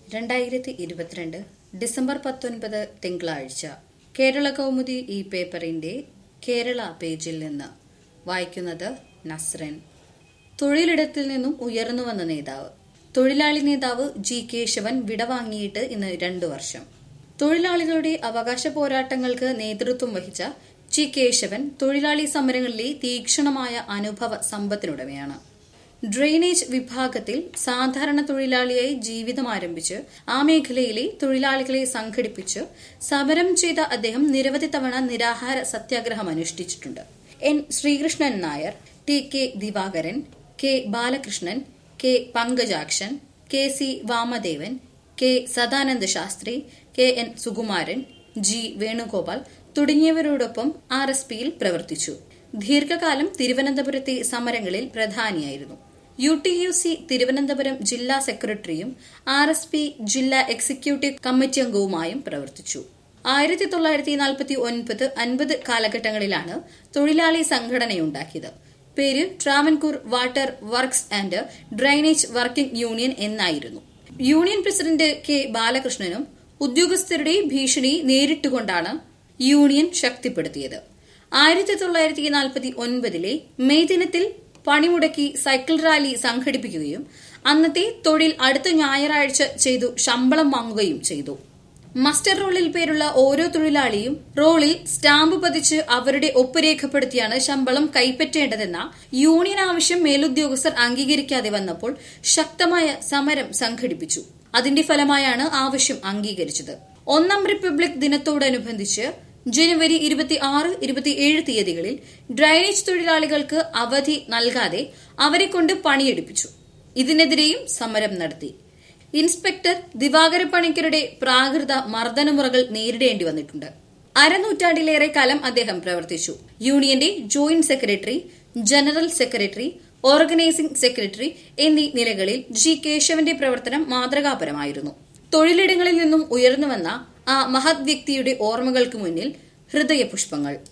രണ്ടായിരത്തി ഇരുപത്തിരണ്ട് ഡിസംബർ പത്തൊൻപത് തിങ്കളാഴ്ച കേരള കൗമുദി ഈ പേപ്പറിന്റെ കേരള പേജിൽ നിന്ന് വായിക്കുന്നത് നസ്രൻ തൊഴിലിടത്തിൽ നിന്നും ഉയർന്നു വന്ന നേതാവ് തൊഴിലാളി നേതാവ് ജി കേശവൻ വിടവാങ്ങിയിട്ട് ഇന്ന് രണ്ടു വർഷം തൊഴിലാളികളുടെ അവകാശ പോരാട്ടങ്ങൾക്ക് നേതൃത്വം വഹിച്ച ജി കേശവൻ തൊഴിലാളി സമരങ്ങളിലെ തീക്ഷണമായ അനുഭവ സമ്പത്തിനുടമയാണ് ഡ്രെയിനേജ് വിഭാഗത്തിൽ സാധാരണ തൊഴിലാളിയായി ജീവിതം ആരംഭിച്ച് ആ മേഖലയിലെ തൊഴിലാളികളെ സംഘടിപ്പിച്ച് സമരം ചെയ്ത അദ്ദേഹം നിരവധി തവണ നിരാഹാര സത്യാഗ്രഹം അനുഷ്ഠിച്ചിട്ടുണ്ട് N Sreekrishnan Nair T K Divakaran K Balakrishnan K Pankajakshan K C Vamadevan K Sadananda Sastri K N Sukumaran G Venugopal തുടങ്ങിയവരോടൊപ്പം ആർ എസ് പിയിൽ പ്രവർത്തിച്ചു ദീർഘകാലം തിരുവനന്തപുരത്തെ സമരങ്ങളിൽ പ്രധാനിയായിരുന്നു U T U C Thiruvananthapuram ജില്ലാ സെക്രട്ടറിയും ആർ എസ് പി ജില്ലാ എക്സിക്യൂട്ടീവ് കമ്മിറ്റി അംഗവുമായും പ്രവർത്തിച്ചു ആയിരത്തി തൊള്ളായിരത്തി നാൽപ്പത്തി ഒൻപത് അൻപത് കാലഘട്ടങ്ങളിലാണ് തൊഴിലാളി സംഘടനയുണ്ടാക്കിയത് പേര് Travancore water works and drainage working union എന്നായിരുന്നു യൂണിയൻ പ്രസിഡന്റ് കെ ബാലകൃഷ്ണനും ഉദ്യോഗസ്ഥരുടെ ഭീഷണി നേരിട്ടുകൊണ്ടാണ് യൂണിയൻ ശക്തിപ്പെടുത്തിയത് ആയിരത്തി തൊള്ളായിരത്തി നാൽപ്പത്തി ഒൻപതിലെ മെയ് ദിനത്തിൽ പണിമുടക്കി സൈക്കിൾ റാലി സംഘടിപ്പിക്കുകയും അന്നത്തെ തൊഴിൽ അടുത്ത ഞായറാഴ്ച ചെയ്തു ശമ്പളം വാങ്ങുകയും ചെയ്തു മസ്റ്റർ റോളിൽ പേരുള്ള ഓരോ തൊഴിലാളിയും റോളിൽ സ്റ്റാമ്പ് പതിച്ച് അവരുടെ ഒപ്പ് രേഖപ്പെടുത്തിയാണ് ശമ്പളം കൈപ്പറ്റേണ്ടതെന്ന യൂണിയൻ ആവശ്യം മേലുദ്യോഗസ്ഥർ അംഗീകരിക്കാതെ വന്നപ്പോൾ ശക്തമായ സമരം സംഘടിപ്പിച്ചു അതിന്റെ ഫലമായാണ് ആവശ്യം അംഗീകരിച്ചത് ഒന്നാം റിപ്പബ്ലിക് ദിനത്തോടനുബന്ധിച്ച് ജനുവരി ഇരുപത്തി ആറ് ഇരുപത്തിയേഴ് തീയതികളിൽ ഡ്രൈനേജ് തൊഴിലാളികൾക്ക് അവധി നൽകാതെ അവരെ കൊണ്ട് പണിയെടുപ്പിച്ചു ഇതിനെതിരെയും സമരം നടത്തി ഇൻസ്പെക്ടർ ദിവാകര പണിക്കരുടെ പ്രാകൃത മർദ്ദനമുറകൾ നേരിടേണ്ടി വന്നിട്ടുണ്ട് അരനൂറ്റാണ്ടിലേറെ കാലം അദ്ദേഹം പ്രവർത്തിച്ചു യൂണിയന്റെ joint secretary general secretary organising secretary എന്നീ നിലകളിൽ ജി കേശവന്റെ പ്രവർത്തനം മാതൃകാപരമായിരുന്നു തൊഴിലിടങ്ങളിൽ നിന്നും ഉയർന്നുവന്ന ആ മഹത് വ്യക്തിയുടെ ഓർമ്മകൾക്ക് മുന്നിൽ ഹൃദയപുഷ്പങ്ങൾ